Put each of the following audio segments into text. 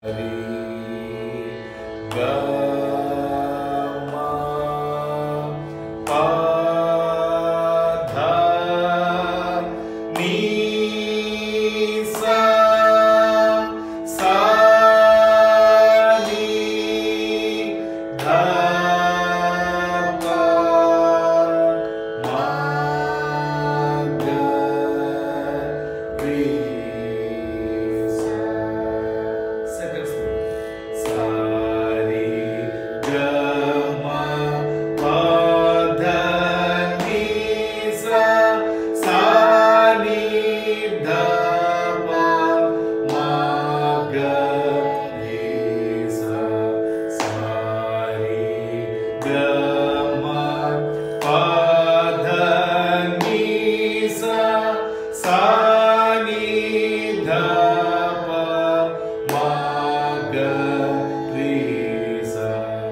Second step. Sari, Gama, Pada, Nisa, Sani, Dapa, Maga, Nisa, Sari, Gama, Pada, Nisa, Sani, Dapa, Maga, Nisa,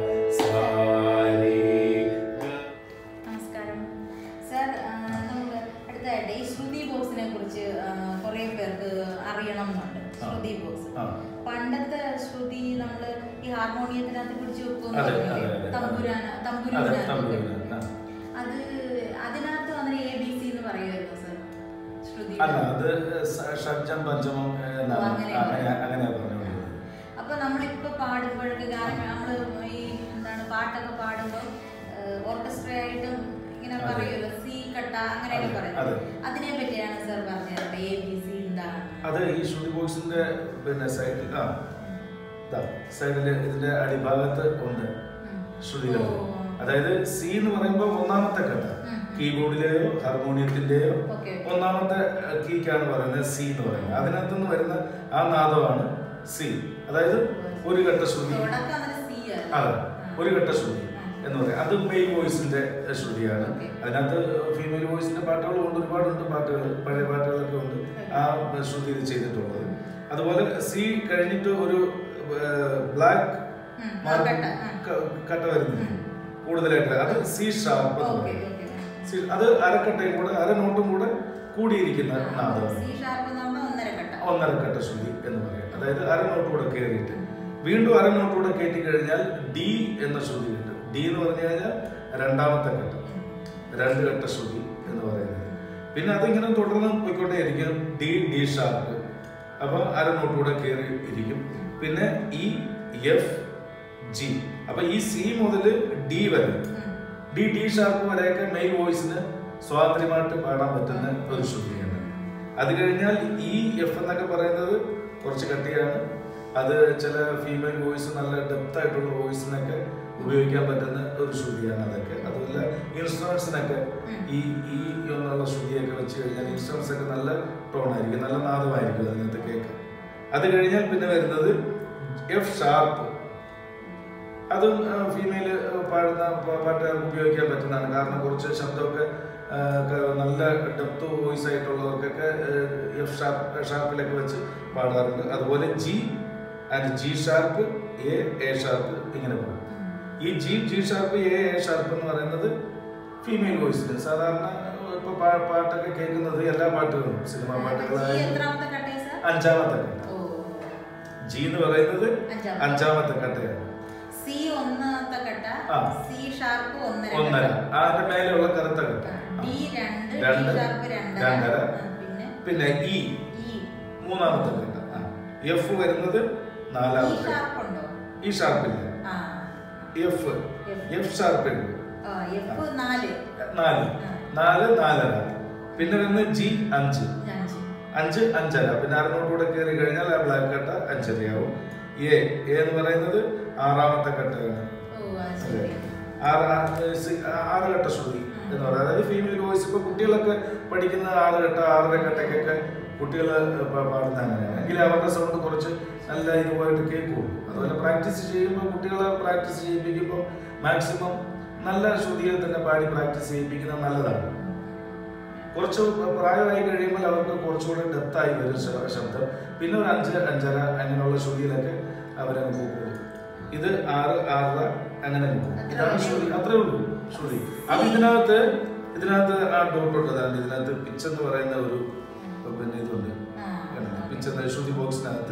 Sari, Gama. നമസ്കാരം sir ആ, നമുക്ക് അടുത്തതായിട്ട് ഈ ശ്രുതി ബോക്സിനെ കുറിച്ച് കുറെ പേർക്ക് അറിയണം എന്നുണ്ട് ശ്രുതി ബോക്സ് ആ. പണ്ടത്തെ ശ്രുതി നമ്മൾ ഈ ഹാർമോണിയത്തിനകത്ത് പിടിച്ചു വെക്കും അതെ, അതെ, അതെ. തമ്പുരാന അതെ, തമ്പുരാന തമ്പുരാന, ആ. അത് അതിനകത്ത് വന്നിട്ട് എ ബി സി എന്ന് പറയുമായിരുന്നു സാർ ശ്രുതി അല്ല അത് സ- ഷഡ്ജം പഞ്ചമം എന്നാണ് ഓ, അങ്ങനെയാ അങ്ങനെ അങ്ങനെയാ പറഞ്ഞുകൊണ്ടിരുന്നത് അപ്പൊ നമ്മളിപ്പോ പാടുമ്പോഴൊക്കെ ഗാനം നമ്മള് ഈ എന്താണ് പാട്ടൊക്കെ പാടുമ്പോൾ ഓർക്കസ്ട്ര ആയിട്ടും ഇങ്ങനെ അതെ. പറയുമല്ലോ സി കട്ട അങ്ങനെയൊക്കെ അതെ, പറയുന്നത് അതെ. അതിനെ പറ്റിയാണ് സാർ പറഞ്ഞത് എ ബി സി എന്താണ് അത് ഈ ശ്രുതി ബോക്സിന്റെ പിന്നെ സൈഡിൽ ആ ഇതാ സൈഡില് ഇതിന്റെ അടിഭാഗത്ത് ഉണ്ട് ഉം. ശ്രുതികൾ ഓ. അതായത് സി എന്ന് പറയുമ്പോൾ ഒന്നാമത്തെ ഘട്ട ഉം. കീബോർഡിലെയോ ഹാർമോണിയത്തിന്റെയോ ഓക്കെ. ഒന്നാമത്തെ കീക്കാണ് പറയുന്നത് സി എന്ന് പറയുന്നത് അതിനകത്ത് നിന്ന് വരുന്ന ആ നാദമാണ് സി അതായത് ഒരു ഘട്ട ശ്രുതി തുടക്കം അതിന് സി ആണ് അതെ ആ. ഒരു ഘട്ട ശ്രുതി എന്ന് പറയാം അത് മെയിൽ വോയിസിന്റെ ശ്രുതിയാണ് ഓക്കേ. അതിനകത്ത് ഫീമെയിൽ വോയിസിന്റെ പാട്ടുകൾ കൊണ്ട് ഒരുപാടുണ്ട് പാട്ടുകൾ പഴയ പാട്ടുകളൊക്കെ ഉണ്ട് ആ ശ്രുതിയിൽ ചെയ്തിട്ടുള്ളത് അതുപോലെ സി കഴിഞ്ഞിട്ട് ഒരു ബ്ലാക്ക് ഉം. ആ ഘട്ട, ആ. കട്ട വരുന്നുണ്ട് ഉം. കൂടുതലായിട്ട് അത് സി ഷാർപ്പ് എന്ന് ഓക്കെ പറയും ഓക്കെ സി- അത് അരക്കട്ടയും കൂടെ അര നോട്ടും കൂടെ കൂടിയിരിക്കുന്ന നാദമാണ് സി ഷാർപ്പ് എന്ന് പറഞ്ഞാൽ ഒന്നര ഘട്ട ഒന്നര കട്ട ശ്രുതി എന്ന് പറയും അതായത് അര നോട്ട് കൂടെ കയറിയിട്ട് വീണ്ടും അര നോട്ട് കൂടെ കയറ്റി കഴിഞ്ഞാൽ ഡി എന്ന ശ്രുതി കിട്ടും ഡി എന്ന് പറഞ്ഞു കഴിഞ്ഞാൽ രണ്ടാമത്തെ ഘട്ടം രണ്ട് ഘട്ട ശ്രുതി എന്ന് പറയുന്നത് പിന്നെ അതിങ്ങനെ തുടർന്ന് പോയിക്കൊണ്ടേയിരിക്കും ഡി ഡി ഷാർപ്പ് അപ്പൊ അര നോട്ട് കൂടെ കയറി ഇരിക്കും പിന്നെ ഇ എഫ് ജി അപ്പൊ ഈ സി മുതൽ ഡി വരെ ഉം. ഡി ഡി ഷാർപ്പ് വരെയൊക്കെ മെയിൽ വോയിസിന് സ്വാതന്ത്ര്യമായിട്ട് പാടാൻ പറ്റുന്ന ഒരു ശ്രുതിയാണ് അത് കഴിഞ്ഞാൽ ഈ എഫ് എന്നൊക്കെ പറയുന്നത് കുറച്ച് കട്ടിയാണ് അത് ചില ഫീമെയിൽ വോയിസ് നല്ല ഡെപ്ത് ആയിട്ടുള്ള വോയിസിനൊക്കെ ഉപയോഗിക്കാൻ പറ്റുന്ന ഒരു ശ്രുതിയാണ് അതൊക്കെ അതുപോലെ ഇൻസ്ട്രുമെന്റ്സിനൊക്കെ ഈ ഈ എന്നുള്ള ശ്രുതിയൊക്കെ വെച്ച് കഴിഞ്ഞാൽ ഇൻസ്ട്രുമെന്റ്സ് ഒക്കെ നല്ല ടോൺ ആയിരിക്കും നല്ല നാദമായിരിക്കും അതിനകത്ത് കേൾക്കാൻ അത് കഴിഞ്ഞാൽ പിന്നെ വരുന്നത് എഫ് ഷാർപ്പ് അതും ഫീമെയിൽ പാടുന്ന പ- പാട്ടുകാർക്ക് ഉപയോഗിക്കാൻ പറ്റുന്നതാണ് കാരണം കുറച്ച് ശബ്ദമൊക്കെ ആ, ക- നല്ല ഡെപ്ത് വോയിസ് ആയിട്ടുള്ളവർക്കൊക്കെ എഫ് ഷാർപ്പ് ഷാർപ്പിലൊക്കെ വെച്ച് പാടാറുണ്ട് അതുപോലെ G and G sharp A A sharp ഇങ്ങനെ പോകും ഈ G G sharp A A sharp എന്ന് പറയുന്നത് ഫീമെയിൽ വോയിസിൽ സാധാരണ ഇപ്പൊ പാ- പാട്ടൊക്കെ കേൾക്കുന്നത് എല്ലാ പാട്ടുകളും സിനിമാ ജി പാട്ടുകളായാലും എത്രാമത്തെ ഘട്ടം സാർ അഞ്ചാമത്തെ ഘട്ടം ഓ ജി എന്ന് പറയുന്നത് അഞ്ചാമത്തെ. അഞ്ചാമത്തെ ഘട്ടമാണ് സി ഒന്നാമത്തെ ഘട്ട ആ. സി ഷാർപ്പ് ഒന്നര ഒന്നര ഘട്ട. അതിന്റെ മേലെയുള്ള കറുത്ത ആ, ഘട്ടം ഡി രണ്ട് ഡി രണ്ട്, ഷാർപ്പ് രണ്ടര രണ്ടര. ആ, പിന്നെ പിന്നെ ഇ ഇ മൂന്നാമത്തെ ഘട്ടം ആ. എഫ് വരുന്നത് ഇ നാലാമത്തെ ഷാർപ്പ് ഉണ്ടോ ഈ ഷാർപ്പില്ല ആ എഫ് എഫ്. എഫ് ഷാർപ്പ് ഉണ്ട് ആ, എഫ് നാല് നാല് ആ. നാല് നാലര പിന്നെ വരുന്നത് ജി അഞ്ച് അഞ്ച് അഞ്ച് അഞ്ചര പിന്നെ അരനോട്ടൂടെ കയറി കഴിഞ്ഞാൽ ആ ബ്ലാക്ക് കട്ട അഞ്ചരയാവും എ എ എന്ന് പറയുന്നത് ആറാമത്തെ കട്ടയാണ് ഓ അത് അതെ. ശരി ആറ് ആ- സി- ആ- ആറ് ഘട്ട ശ്രുതി എന്ന് പറയുന്നത് അതായത് ഫീമെയിൽ വോയിസ് ഇപ്പൊ കുട്ടികളൊക്കെ പഠിക്കുന്ന ആറ് ഘട്ട ആറര ഘട്ടക്കൊക്കെ കുട്ടികൾ പാടുന്ന അങ്ങനെയാണ് എങ്കിലും അവരുടെ സൗണ്ട് കുറച്ച് നല്ല ഇതുമായിട്ട് കേൾക്കുള്ളൂ അതുപോലെ പ്രാക്ടീസ് ചെയ്യുമ്പോൾ കുട്ടികളെ പ്രാക്ടീസ് ചെയ്യിപ്പിക്കുമ്പോൾ മാക്സിമം നല്ല ശ്രുതിയിൽ തന്നെ പാടി പ്രാക്ടീസ് ചെയ്യിപ്പിക്കുന്നത് നല്ലതാണ് കുറച്ച് പ്രായമായി കഴിയുമ്പോൾ അവർക്ക് കുറച്ചുകൂടെ ഡെപ്തായി വരും ശ- ശബ്ദം പിന്നെ ഒരു അഞ്ച് അഞ്ചര അങ്ങനെയുള്ള ശ്രുതിയിലൊക്കെ അവരങ്ങ് പോകുള്ളൂ ഇത് ആറ് ആറര അങ്ങനെ പോകും അത്രേ ഇതാണ് ഉള്ളൂ. ശ്രുതി അത്രേ ഉള്ളൂ ശ്രുതി അപ്പൊ ഇതിനകത്ത് ഇതിനകത്ത് ആ ഡോട്ട് ഉള്ളതാണ് ഇതിനകത്ത് പിച്ച് എന്ന് പറയുന്ന ഒരു പിന്നെ ഇതുണ്ട് ആ. പിച്ച് എന്ന ശ്രുതി ബോക്സിനകത്ത്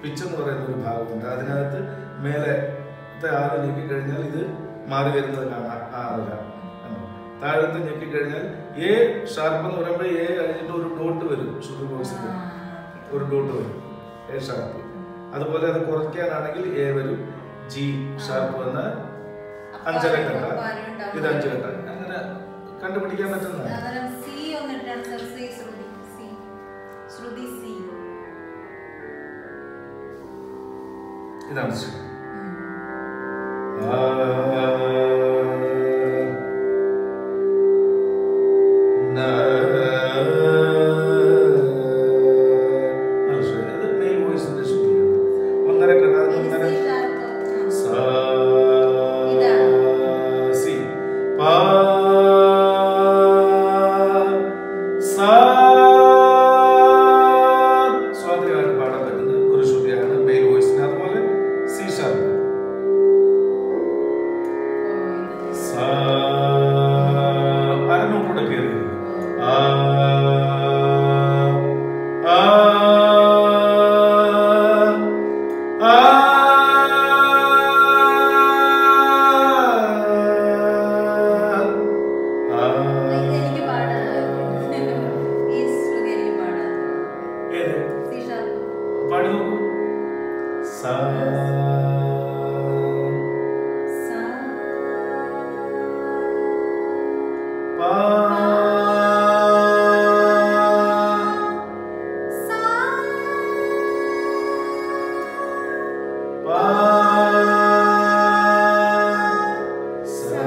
പിച്ച് എന്ന് പറയുന്ന ഒരു ഭാഗമുണ്ട് അതിനകത്ത് മേലത്തെ ആറ് ഞെക്കി കഴിഞ്ഞാൽ ഇത് മാറി വരുന്നത് കാണാം ആറില താഴത്തെ ഞെക്കി കഴിഞ്ഞാൽ എ ഷാർപ്പ് എന്ന് പറയുമ്പോൾ എ കഴിഞ്ഞിട്ട് ഒരു ഡോട്ട് വരും ശ്രുതി ബോക്സിൽ ഒരു ഡോട്ട് വരും എ ഷാർപ്പ് അതുപോലെ അത് കുറയ്ക്കാനാണെങ്കിൽ എ വരും ജി ഷാർപ്പ് വന്ന് അഞ്ചര കെട്ട ഇത് അഞ്ച് കെട്ട അങ്ങനെ കണ്ടുപിടിക്കാൻ പറ്റുന്നതാണ് അന്നേരം സി ഒന്നിട്ടാണ് സർ സി ശ്രുതി സി ശ്രുതി സി ഇതാണ് ശരി ഒന്നര കട ഒന്നര സാ സി പാ സാ സ്വാതന്ത്ര്യമായിട്ട് പാടാൻ പറ്റുന്ന ഒരു ശ്രുതിയാണ് മെയിൽ വോയിസിന് അതുപോലെ സി ഷാർപ്പ് സാ അരനോട്ടൂടെ കയറി ആ ആ ആ ആ എനിക്ക് പാടാൻ ഈ ശ്രുതി എനിക്ക് പാടാൻ ഏത് സി ഷാർപ്പ് പാടി നോക്കൂ സാ സാ പാ സാ പാ സാ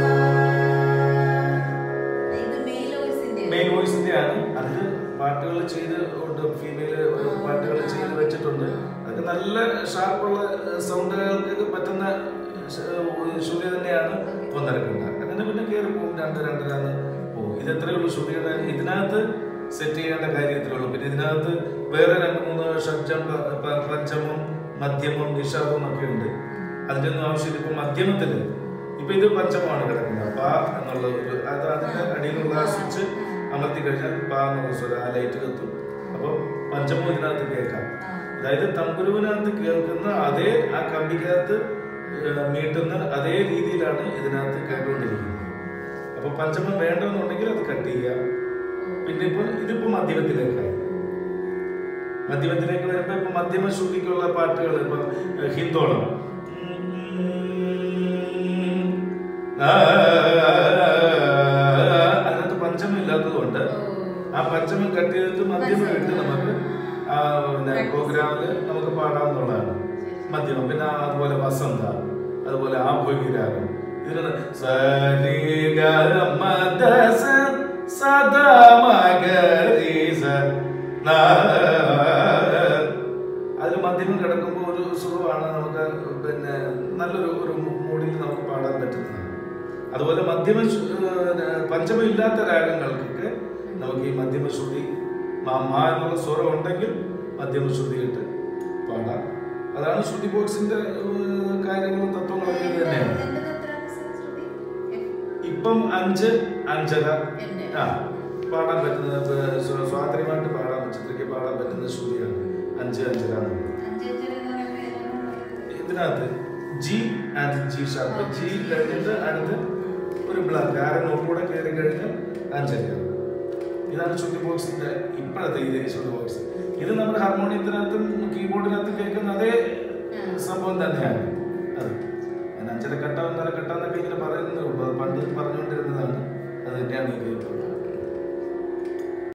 ഇത് മെയിൽ വോയിസിന്റെ മെയിൻ വോയിസിന്റെ ആണ് അതിൽ പാട്ടുകൾ ചെയ്ത് ഉണ്ട് ഫീമെയിൽ പാട്ടുകൾ ചെയ്ത് വെച്ചിട്ടുണ്ട് അതൊക്കെ നല്ല ഷാർപ്പുള്ള സൗണ്ടുകൾക്ക് പറ്റുന്ന ശ്രുതി തന്നെയാണ് ഒന്നരക്കണ്ട അങ്ങനെ പിന്നെ കയറി പോകും രണ്ട് രണ്ടരാന്ന് പോകും ഇത് എത്രയേ ഉള്ളൂ ശ്രുതിയുടെ ഇതിനകത്ത് സെറ്റ് ചെയ്യേണ്ട കാര്യം ഇത്രയേ ഉള്ളൂ പിന്നെ ഇതിനകത്ത് വേറെ രണ്ട് മൂന്ന് ഷഡ്ജം പ- പ- പഞ്ചമം മധ്യമം നിഷാദം ഒക്കെ ഉണ്ട് അതിന്റെ ഒന്നും ആവശ്യമില്ല ഇപ്പൊ മധ്യമത്തില് ഇപ്പൊ ഇത് പഞ്ചമമാണ് കിടക്കുന്നത് പ എന്നുള്ള ഒരു അത് അതിന്റെ അടിയിലുള്ള ആ സ്വിച്ച് അമർത്തി കഴിഞ്ഞാൽ പ എന്നുള്ള സ്വരം ആ ലൈറ്റ് കത്തും അപ്പൊ പഞ്ചമം ഇതിനകത്ത് കേൾക്കാം അതായത് തമ്പുരുവിനകത്ത് കേൾക്കുന്ന അതേ ആ കമ്പിക്കകത്ത് ഏഹ്, മീട്ടുന്ന അതേ രീതിയിലാണ് ഇതിനകത്ത് കേട്ടുകൊണ്ടിരിക്കുന്നത് അപ്പൊ പഞ്ചമം വേണ്ടെന്നുണ്ടെങ്കിൽ അത് കട്ട് ചെയ്യാം പിന്നെ ഇപ്പൊ ഇതിപ്പോ മധ്യമത്തിലേക്കായി മധ്യമത്തിലേക്ക് വരുമ്പോ ഇപ്പൊ മധ്യമ ശ്രുതിക്കുള്ള പാട്ടുകൾ ഇപ്പൊ ഏഹ്, ഹിന്ദോളം ആ, അതിനകത്ത് പഞ്ചമം ഇല്ലാത്തതുകൊണ്ട് ആ പഞ്ചമം കട്ട് ചെയ്തിട്ട് മധ്യമം ഇട്ട് നമുക്ക് ആ പിന്നെ പ്രോഗ്രാമിൽ നമുക്ക് പാടാവുന്നതാണ് മധ്യമം പിന്നെ അതുപോലെ വസന്ത അതുപോലെ ആഭോഗിരാഗം ഇതിന് സരി ഗ മ ദ സ സദ മ ഗ രി സ ന അതിൽ മധ്യമം കിടക്കുമ്പോൾ ഒരു സുഖമാണ് നമുക്ക് പിന്നെ നല്ലൊരു ഒരു മൂഡിൽ നമുക്ക് പാടാൻ പറ്റുന്നതാണ് അതുപോലെ മധ്യമ ശ്രു- ഏഹ് പഞ്ചമം ഇല്ലാത്ത രാഗങ്ങൾക്കൊക്കെ നമുക്ക് ഈ മധ്യമ ശ്രുതി മാ- മാ എന്നുള്ള സ്വരം ഉണ്ടെങ്കിൽ മധ്യമ ശ്രുതി ഇട്ട് പാടാം അതാണ് ശ്രുതി ബോക്സിന്റെ ഏഹ് കാര്യങ്ങളും തത്വങ്ങളൊക്കെ ഇത് തന്നെയാണ് എന്റേത് എത്രയാണ് സർ ശ്രുതി എഫ് ഇപ്പം അഞ്ച് അഞ്ചര എന്റെ ആ പാടാൻ പറ്റുന്ന ഏഹ് സ്വ- സ്വാതന്ത്ര്യമായിട്ട് പാടാൻ ചിത്രയ്ക്ക് പാടാൻ പറ്റുന്ന ശ്രുതിയാണ് അഞ്ച് അഞ്ചര എന്നുള്ളത് അഞ്ച് അഞ്ചര എന്ന് പറയുമ്പോൾ ഏതാണ് പറയുന്നത്? ഇതിനകത്ത് G and G sharp G കഴിഞ്ഞിട്ട് അടുത്ത് ഒരു ബ്ലാക്ക് ആരെ നോക്കൂടെ കയറി കഴിഞ്ഞാൽ അഞ്ചരയാണ് ഇതാണ് ശ്രുതി ബോക്സിന്റെ ഇപ്പോഴത്തെ ഇത് ശ്രുതി ബോക്സ് ഇത് നമ്മുടെ ഹാർമോണിയത്തിനകത്തും കീബോർഡിനകത്തും കേൾക്കുന്ന അതേ സംഭവം തന്നെയാണ് അത് ഞാൻ അഞ്ചര കട്ട ഒന്നര കട്ട എന്നൊക്കെ ഇങ്ങനെ പറയുന്നേ ഉള്ളൂ അത് പണ്ട് പറഞ്ഞുകൊണ്ടിരുന്നതാണ് അത് തന്നെയാണ് ഈ കേൾക്കുന്നത്